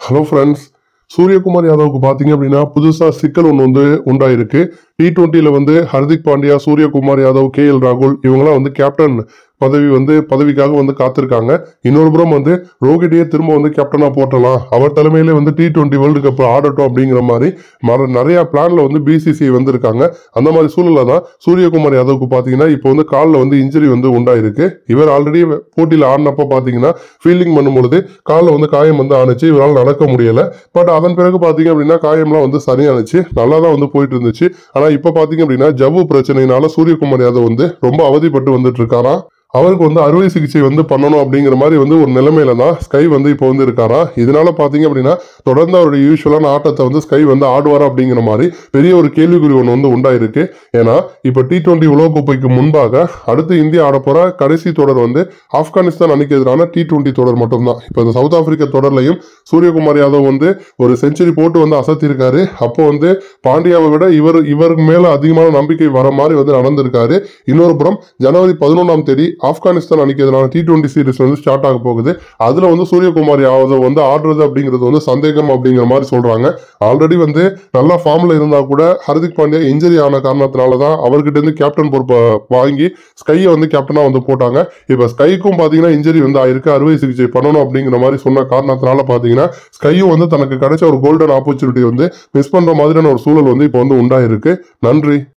hello friends Suryakumar யாதவுக்கு பார்த்தீங்க அப்படின்னா புதுசாக சிக்கல் ஒன்று வந்து உண்டாயிருக்கு டி டுவெண்ட்டியில் வந்து ஹர்திக் பாண்டியா சூரியகுமார் யாதவ் கே எல் ராகுல் இவங்கெல்லாம் வந்து கேப்டன் பதவி வந்து பதவிக்காக வந்து காத்திருக்காங்க இன்னொரு புறம் வந்து ரோஹிடியே திரும்ப வந்து கேப்டனாக போட்டலாம் அவர் தலைமையிலே வந்து டி டுவெண்ட்டி வேர்ல்டு கப் ஆடட்டும் அப்படிங்கிற மாதிரி மற நிறைய பிளான்ல வந்து பிசிசி வந்திருக்காங்க அந்த மாதிரி சூழல்ல தான் சூரியகுமார் யாதவுக்கு பார்த்தீங்கன்னா இப்போ வந்து காலில் வந்து இன்ஜுரி வந்து உண்டாயிருக்கு இவர் ஆல்ரெடி போட்டியில் ஆடினப்போ பார்த்தீங்கன்னா ஃபீல்டிங் பண்ணும்பொழுது காலில் வந்து காயம் வந்து ஆணுச்சு இவரால் நடக்க முடியல பட் அதன் பிறகு பார்த்தீங்க அப்படின்னா காயம்லாம் வந்து சரியானுச்சு நல்லா தான் வந்து போயிட்டு இருந்துச்சு ஆனால் இப்போ பார்த்தீங்க அப்படின்னா ஜவ்வு பிரச்சனையினால சூரியகுமார் யாதவ் வந்து ரொம்ப அவதிப்பட்டு வந்துட்டு இருக்காராம் அவருக்கு வந்து அறுவை சிகிச்சை வந்து பண்ணணும் அப்படிங்கிற மாதிரி வந்து ஒரு நிலைமையில தான் ஸ்கை வந்து இப்போ வந்து இருக்காரா இதனால பார்த்தீங்க அப்படின்னா தொடர்ந்து அவருடைய யூஸ்வலான ஆட்டத்தை வந்து ஸ்கை வந்து ஆடுவாரா அப்படிங்கிற மாதிரி பெரிய ஒரு கேள்விக்குறி ஒன்று வந்து உண்டாயிருக்கு ஏன்னா இப்போ டி டுவெண்ட்டி உலகக்கோப்பைக்கு முன்பாக அடுத்து இந்தியா ஆட போற கடைசி தொடர் வந்து ஆப்கானிஸ்தான் அணிக்கு எதிரான டி டுவெண்ட்டி தொடர் மட்டும்தான் இப்போ இந்த சவுத் ஆப்பிரிக்கா தொடர்லையும் சூரியகுமார் யாதவ் வந்து ஒரு செஞ்சுரி போட்டு வந்து அசத்திருக்காரு அப்போ வந்து பாண்டியாவை விட இவர் இவருக்கு மேல அதிகமான நம்பிக்கை வர மாதிரி வந்து நடந்திருக்காரு இன்னொரு புறம் ஜனவரி பதினொன்றாம் தேதி ஆப்கானிஸ்தான் அணிக்கு எதிரான டி டுவெண்ட்டி சீரிஸ் வந்து ஸ்டார்ட் ஆக போகுது அதுல வந்து சூரியகுமார் யாதவ் வந்து ஆடுறது அப்படிங்கிறது வந்து சந்தேகம் அப்படிங்கிற மாதிரி சொல்றாங்க ஆல்ரெடி வந்து நல்லா ஃபார்ம்ல இருந்தா கூட ஹர்திக் பாண்டியா இன்ஜரி ஆன காரணத்தினால தான் அவர்கிட்ட இருந்து கேப்டன் பொறுப்பை வாங்கி ஸ்கையை வந்து கேப்டனா வந்து போட்டாங்க இப்போ ஸ்கைக்கும் பாத்தீங்கன்னா இன்ஜரி வந்து ஆயிருக்கு அறுவை சிகிச்சை பண்ணணும் அப்படிங்கிற மாதிரி சொன்ன காரணத்தினால பாத்தீங்கன்னா ஸ்கையும் வந்து தனக்கு கிடைச்ச ஒரு கோல்டன் ஆப்பர்ச்சுனிட்டி வந்து மிஸ் பண்ற மாதிரியான ஒரு சூழல் வந்து இப்போ வந்து உண்டாயிருக்கு நன்றி